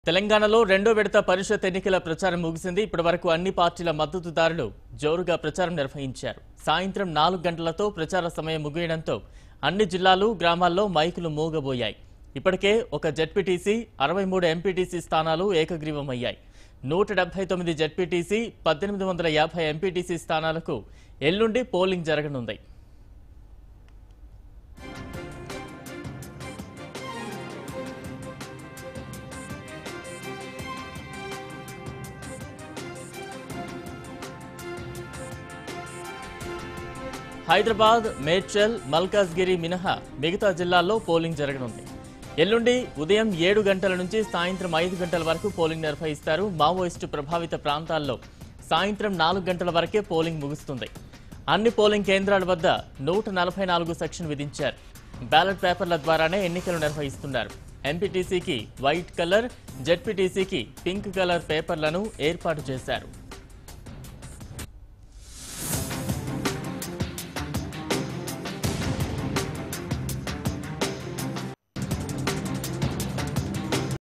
తెలంగాణలో రెండో విడత పరిషత్ ఎన్నికల ప్రచారం ముగిసింది ఇప్పటి వరకు అన్ని పార్టీల మద్దతుదారులు జోరుగా ప్రచారం నిర్వహించారు సాయంత్రం నాలుగు గంటలతో ప్రచార సమయం ముగియడంతో అన్ని జిల్లాలు గ్రామాల్లో మైకులు మూగబోయాయి ఇప్పటికే ఒక జెడ్పీటీసీ అరవై మూడు ఎంపీటీసీ స్థానాలు ఏకగ్రీవమయ్యాయి నూట డెబ్బై తొమ్మిది జెడ్పీటీసీ పద్దెనిమిది వందల యాభై ఎంపీటీసీ స్థానాలకు ఎల్లుండి పోలింగ్ జరగనుంది హైదరాబాద్ మేడ్చల్ మల్కాజ్గిరి మినహా మిగతా జిల్లాల్లో పోలింగ్ జరగనుంది ఎల్లుండి ఉదయం ఏడు గంటల నుంచి సాయంత్రం ఐదు గంటల వరకు పోలింగ్ నిర్వహిస్తారు మావోయిస్టు ప్రభావిత ప్రాంతాల్లో సాయంత్రం నాలుగు గంటల వరకే పోలింగ్ ముగుస్తుంది అన్ని పోలింగ్ కేంద్రాల వద్ద నూట నలభై నాలుగు సెక్షన్ విధించారు బ్యాలెట్ పేపర్ల ద్వారానే ఎన్నికలు నిర్వహిస్తున్నారు ఎంపీటీసీకి వైట్ కలర్ జెడ్పీటీసీకి పింక్ కలర్ పేపర్లను ఏర్పాటు చేశారు